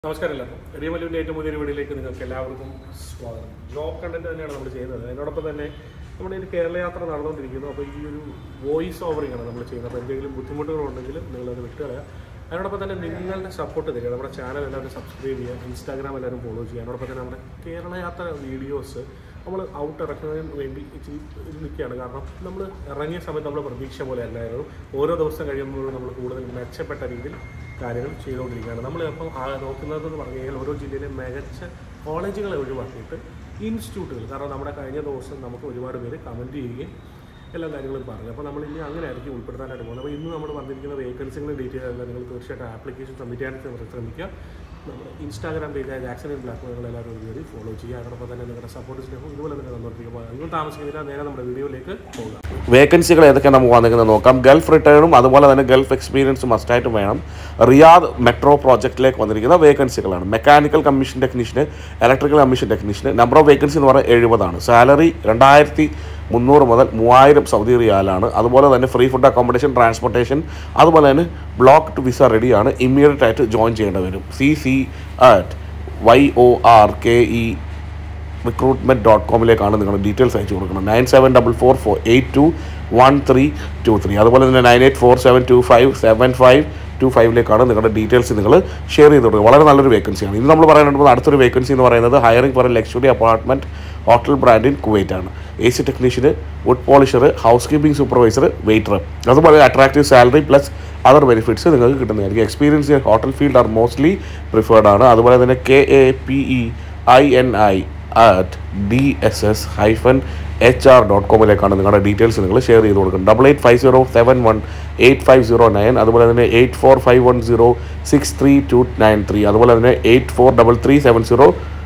നമസ്കാരം എല്ലാവർക്കും റിയമലുവിൻ്റെ ഏറ്റവും പുതിയൊരു വീഡിയോയിലേക്ക് നിങ്ങൾക്ക് എല്ലാവർക്കും സ്വാഗതം ജോബ് കണ്ടന്റ് തന്നെയാണ് നമ്മൾ ചെയ്യുന്നത് അതിനോടൊപ്പം തന്നെ നമ്മുടെ ഒരു കേരള യാത്ര നടന്നുകൊണ്ടിരിക്കുന്നു അപ്പോൾ ഈ ഒരു വോയിസ് ഓവറിംഗ് ആണ് നമ്മൾ ചെയ്യുന്നത് അപ്പോൾ എന്തെങ്കിലും ബുദ്ധിമുട്ടുകളുണ്ടെങ്കിൽ നിങ്ങളത് വിട്ടുകളയുക അതിനോടൊപ്പം തന്നെ നിങ്ങളുടെ സപ്പോർട്ട് തരിക നമ്മുടെ ചാനൽ എല്ലാവരും സബ്സ്ക്രൈബ് ചെയ്യുക ഇൻസ്റ്റാഗ്രാം എല്ലാവരും ഫോളോ ചെയ്യുക അതിനോടൊപ്പം തന്നെ നമ്മുടെ കേരള യാത്ര വീഡിയോസ് നമ്മൾ ഔട്ട് ഇറക്കുന്നതിന് വേണ്ടി ഇച്ചിരി ഇത് നിൽക്കുകയാണ് കാരണം നമ്മൾ ഇറങ്ങിയ സമയത്ത് നമ്മൾ പ്രതീക്ഷ പോലെ അല്ലായിരുന്നു ഓരോ ദിവസം കഴിയുമ്പോഴും നമ്മൾ കൂടുതൽ മെച്ചപ്പെട്ട രീതിയിൽ കാര്യങ്ങൾ ചെയ്തുകൊണ്ടിരിക്കുകയാണ് നമ്മൾ അപ്പം നോക്കുന്നത് എന്ന് പറഞ്ഞു കഴിഞ്ഞാൽ ഓരോ ജില്ലയിലെ മികച്ച കോളേജുകളെ ഒഴിവാക്കിയിട്ട് ഇൻസ്റ്റിറ്റ്യൂട്ടുകൾ കാരണം നമ്മുടെ കഴിഞ്ഞ ദിവസം നമുക്ക് ഒരുപാട് പേര് കമൻറ്റ് ചെയ്യുകയും എല്ലാ കാര്യങ്ങളും പറഞ്ഞു അപ്പോൾ നമ്മൾ ഇനി അങ്ങനെ ആയിരിക്കും ഉൾപ്പെടുത്താനായിട്ട് പോകുന്നത് അപ്പോൾ ഇന്ന് നമ്മൾ വന്നിരിക്കുന്ന വേക്കൻസികളുടെ ഡീറ്റെയിൽ എല്ലാം നിങ്ങൾ തീർച്ചയായിട്ടും ആപ്ലിക്കേഷൻ സബ്മിറ്റ് ചെയ്യാനായിട്ട് ശ്രമിക്കുക നമ്മുടെ ഇൻസ്റ്റാഗ്രാം പേജായ ജാക്സൺ ആൻഡ് ബ്ലാക്ക് നിങ്ങൾ എല്ലാവരും കയറി ഫോളോ ചെയ്യുക അതോടൊപ്പം തന്നെ നിങ്ങളുടെ സപ്പോർട്ട് സ്നേഹം ഇതുപോലെ തന്നെ തന്നുകൊണ്ടിരിക്കുക നിങ്ങൾ താമസിക്കുന്നില്ല നേരെ നമ്മുടെ വീഡിയോയിലേക്ക് പോകാം വേക്കൻസികൾ ഏതൊക്കെ നമുക്ക് വന്നിരിക്കുന്നത് നോക്കാം ഗൾഫ് റിട്ടേണും അതുപോലെ തന്നെ ഗൾഫ് എക്സ്പീരിയൻസും മസ്റ്റായിട്ടും വേണം റിയാദ് മെട്രോ പ്രോജക്റ്റിലേക്ക് വന്നിരിക്കുന്ന വേക്കൻസികളാണ് mechanical commission technician electrical commission technician number of vacancy എന്ന് പറയുന്നത് എഴുപതാണ് സാലറി രണ്ടായിരത്തി മുന്നൂറ് മുതൽ മൂവായിരം സൗദി റിയാലാണ് അതുപോലെ തന്നെ ഫ്രീ ഫുഡ് അക്കോമഡേഷൻ ട്രാൻസ്പോർട്ടേഷൻ അതുപോലെ തന്നെ ബ്ലോക്ക് ടു വിസ റെഡിയാണ് ഇമ്മീഡിയറ്റ് ആയിട്ട് ജോയിൻ ചെയ്യേണ്ടി വരും C C at Y O R K E recruitment dot കോമിലേക്കാണ് നിങ്ങൾ ഡീറ്റെയിൽസ് അയച്ചു കൊടുക്കണം nine seven double four four eight two one three two three അതുപോലെ തന്നെ nine eight four seven two five seven five two ഫൈവിലേക്കാണ് നിങ്ങളുടെ details നിങ്ങൾ share ചെയ്ത് കൊടുക്കുക വളരെ നല്ലൊരു വേക്കൻസിയാണ് ഇന്ന് നമ്മൾ പറയാനായിട്ട് അടുത്തൊരു വേക്കൻസി എന്ന് പറയുന്നത് hiring for a luxury apartment hotel brand in Kuwait ആണ് A C technician wood polisher house keeping supervisor waiter അതുപോലെ attractive salary plus other benefits നിങ്ങൾക്ക് കിട്ടുന്നതായിരിക്കും experience in hotel field are mostly preferred ആണ് അതുപോലെ തന്നെ K A P E I N I at D S S hyphen H R dot കോമിലേക്കാണ് നിങ്ങളുടെ details നിങ്ങൾ share ചെയ്ത് കൊടുക്കുന്നത് double eight five zero seven one eight five zero nine അതുപോലെ തന്നെ eight four five one zero six three two nine three അതുപോലെ തന്നെ eight four double three seven zero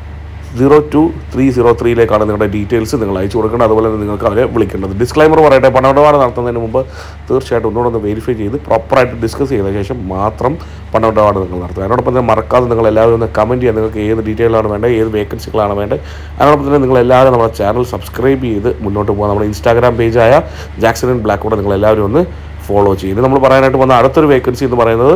zero two three zero ത്രീയിലേക്കാണ് നിങ്ങളുടെ details നിങ്ങൾ അയച്ചു കൊടുക്കേണ്ടത് അതുപോലെ തന്നെ നിങ്ങൾക്ക് അവരെ വിളിക്കേണ്ടത് ഡിസ്ക്ലൈമർ പറയട്ടെ പണമിടപാട് നടത്തുന്നതിന് മുമ്പ് തീർച്ചയായിട്ടും ഒന്നുകൂടെ ഒന്ന് വെരിഫൈ ചെയ്ത് പ്രോപ്പറായിട്ട് ഡിസ്കസ് ചെയ്ത ശേഷം മാത്രം പണമിടപാട് നിങ്ങൾ നടത്തുക അതിനോടൊപ്പം തന്നെ മറക്കാതെ നിങ്ങൾ എല്ലാവരും ഒന്ന് കമൻറ്റ് ചെയ്യുക നിങ്ങൾക്ക് ഏത് ഡീറ്റെയിലാണ് വേണ്ടത് ഏത് വേക്കൻസികളാണ് വേണ്ടത് അതിനോടൊപ്പം തന്നെ നിങ്ങൾ എല്ലാവരും നമ്മുടെ ചാനൽ സബ്സ്ക്രൈബ് ചെയ്ത് മുന്നോട്ട് പോകുക നമ്മുടെ ഇൻസ്റ്റാഗ്രാം പേജായ ജാക്സൺ ആൻഡ് ബ്ലാക്ക് കൂടെ നിങ്ങൾ എല്ലാവരും ഒന്ന് ഫോളോ ചെയ്ത് നമ്മൾ പറയാനായിട്ട് വന്ന അടുത്തൊരു വേക്കൻസി എന്ന് പറയുന്നത്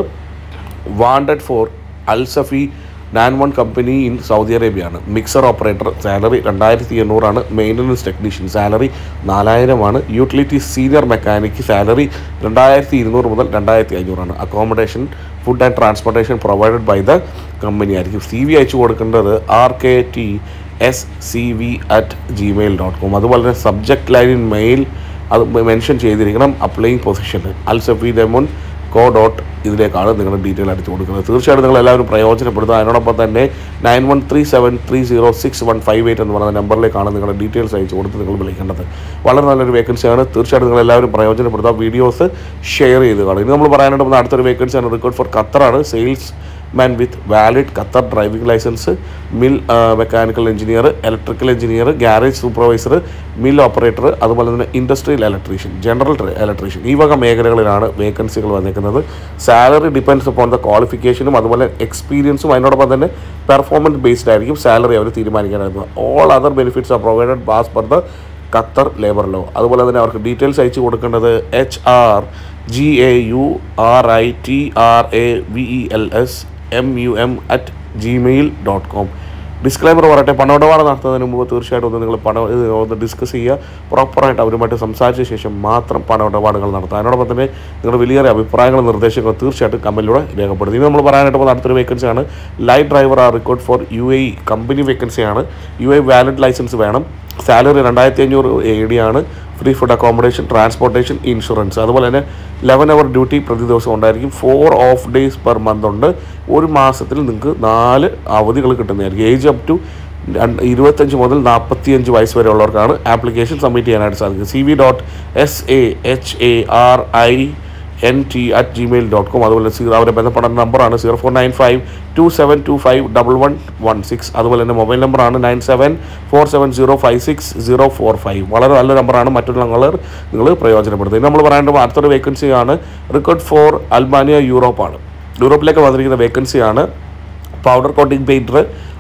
wanted for Alsafi Danone company in Saudi അറേബ്യയാണ് മിക്സർ ഓപ്പറേറ്റർ സാലറി രണ്ടായിരത്തി എണ്ണൂറാണ് മെയിൻ്റനൻസ് ടെക്നീഷ്യൻ സാലറി നാലായിരമാണ് യൂട്ടിലിറ്റി സീനിയർ മെക്കാനിക് സാലറി രണ്ടായിരത്തി ഇരുന്നൂറ് മുതൽ രണ്ടായിരത്തി അഞ്ഞൂറാണ് accommodation food and transportation provided by the company ആയിരിക്കും സി വി അയച്ചു കൊടുക്കേണ്ടത് R K T S C V at Gmail dot com അതുപോലെ തന്നെ സബ്ജക്ട് ലൈൻ മെയിൽ അത് മെൻഷൻ ചെയ്തിരിക്കണം applying position Alsafi Danone co dot ഇതിലേക്കാണ് നിങ്ങളുടെ ഡീറ്റെയിൽ അടിച്ചു കൊടുക്കുന്നത് തീർച്ചയായിട്ടും നിങ്ങൾ എല്ലാവരും പ്രയോജനപ്പെടുത്തുക അതിനോടൊപ്പം തന്നെ nine one three seven three zero six one five eight എന്ന് പറയുന്ന നമ്പറിലേക്കാണ് നിങ്ങളുടെ ഡീറ്റെയിൽസ് അയച്ചു കൊടുത്ത് നിങ്ങൾ വിളിക്കേണ്ടത് വളരെ നല്ലൊരു വേക്കൻസിയാണ് തീർച്ചയായിട്ടും നിങ്ങൾ എല്ലാവരും പ്രയോജനപ്പെടുത്തുക വീഡിയോസ് ഷെയർ ചെയ്ത് കാണും ഇനി നമ്മൾ പറയാനായിട്ട് പോകുന്ന അടുത്തൊരു വേക്കൻസിയാണ് റിക്വയർഡ് ഫോർ ഖത്തറാണ് salesman with valid Qatar driving licence mill mechanical engineer electrical engineer garage supervisor mill operator അതുപോലെ തന്നെ ഇൻഡസ്ട്രിയൽ ഇലക്ട്രീഷ്യൻ ജനറൽ ഇലക്ട്രീഷ്യൻ ഈ വക മേഖലകളിലാണ് വേക്കൻസികൾ വന്നിരിക്കുന്നത് സാലറി ഡിപ്പെൻഡ്സ് upon ദ ക്വാളിഫിക്കേഷനും അതുപോലെ എക്സ്പീരിയൻസും അതിനോടൊപ്പം തന്നെ പെർഫോമൻസ് ബേസ്ഡ് ആയിരിക്കും സാലറി അവർ തീരുമാനിക്കാനായിരുന്നു all other benefits are provided as per the Qatar labour law അതുപോലെ തന്നെ അവർക്ക് ഡീറ്റെയിൽസ് അയച്ചു കൊടുക്കേണ്ടത് H R G A U R I T R A V E L S M U M at Gmail dot com disclaimer പറയട്ടെ പണമിടപാട് നടത്തുന്നതിന് മുമ്പ് തീർച്ചയായിട്ടും ഒന്ന് നിങ്ങൾ പണം ഇത് ഒന്ന് ഡിസ്കസ് ചെയ്യുക പ്രോപ്പറായിട്ട് അവരുമായിട്ട് സംസാരിച്ച ശേഷം മാത്രം പണമിടപാടുകൾ നടത്തുക അതിനോടൊപ്പം തന്നെ നിങ്ങളുടെ വലിയ അഭിപ്രായങ്ങളും നിർദ്ദേശങ്ങളും തീർച്ചയായിട്ടും കമ്പനിയിലൂടെ രേഖപ്പെടുത്തി ഇനി നമ്മൾ പറയാനായിട്ട് പോകുന്ന അടുത്തൊരു വേക്കൻസിയാണ് light driver are required for U A company വേക്കൻസിയാണ് യു എ വാലിഡ് ലൈസൻസ് വേണം സാലറി രണ്ടായിരത്തി അഞ്ഞൂറ് എ ഡി ആണ് free food accommodation transportation insurance അതുപോലെ തന്നെ ലെവൻ അവർ ഡ്യൂട്ടി പ്രതി ദിവസം ഉണ്ടായിരിക്കും four off days per month ഉണ്ട് ഒരു മാസത്തിൽ നിങ്ങൾക്ക് നാല് അവധികൾ കിട്ടുന്നതായിരിക്കും ഏജ് അപ് ടു രണ്ട് ഇരുപത്തഞ്ച് മുതൽ നാൽപ്പത്തിയഞ്ച് വയസ്സ് വരെ ഉള്ളവർക്കാണ് ആപ്ലിക്കേഷൻ സബ്മിറ്റ് ചെയ്യാനായിട്ട് സാധിക്കും C V dot S A H A R I N T at Gmail dot com അതുപോലെ സീറോ അവരെ ബന്ധപ്പെടുന്ന നമ്പറാണ് zero four nine five two seven two five double one one six അതുപോലെ തന്നെ മൊബൈൽ നമ്പറാണ് nine seven four seven zero five six zero four five വളരെ നല്ല നമ്പറാണ് മറ്റുള്ള നമ്പർ നിങ്ങൾ പ്രയോജനപ്പെടുത്തുന്നത് നമ്മൾ പറയേണ്ടത് അടുത്തൊരു വേക്കൻസിയാണ് റിക്കോർഡ് ഫോർ അൽബാനിയ യൂറോപ്പാണ് യൂറോപ്പിലേക്ക് വന്നിരിക്കുന്ന വേക്കൻസിയാണ് പൗഡർ കോട്ടിംഗ് പെയിൻറ്റർ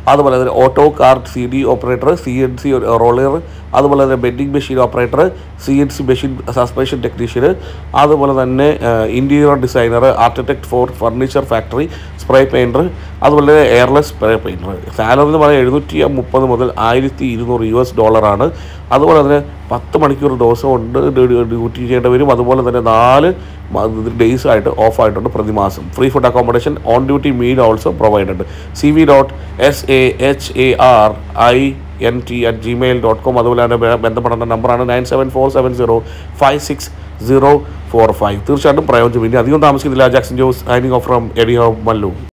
അതുപോലെ തന്നെ auto car C D operator C N C roller അതുപോലെ തന്നെ bending machine operator C N C machine suspension technician അതുപോലെ തന്നെ interior designer architect for furniture factory spray painter അതുപോലെ തന്നെ എയർലെസ് സ്പ്രേ പെയിൻറ്റർ സാലറി എന്ന് പറയുന്നത് എഴുന്നൂറ്റി മുപ്പത് മുതൽ ആയിരത്തി ഇരുന്നൂറ് യു എസ് ഡോളറാണ് അതുപോലെ തന്നെ പത്ത് മണിക്കൂർ ദിവസം കൊണ്ട് ഡ്യൂട്ടി ചെയ്യേണ്ടി വരും അതുപോലെ തന്നെ നാല് ഡേയ്സ് ആയിട്ട് ഓഫ് ആയിട്ടുണ്ട് പ്രതിമാസം free food accommodation on duty meal also provided C V dot S A H A R I N T at Gmail dot com അതുപോലെ തന്നെ ബ- ബന്ധപ്പെടേണ്ട നമ്പറാണ് nine seven four seven zero five six zero four five തീർച്ചയായിട്ടും പ്രയോജനം ഇനി അധികം താമസിക്കുന്നില്ല Jackson Jose signing off from AD home Mallu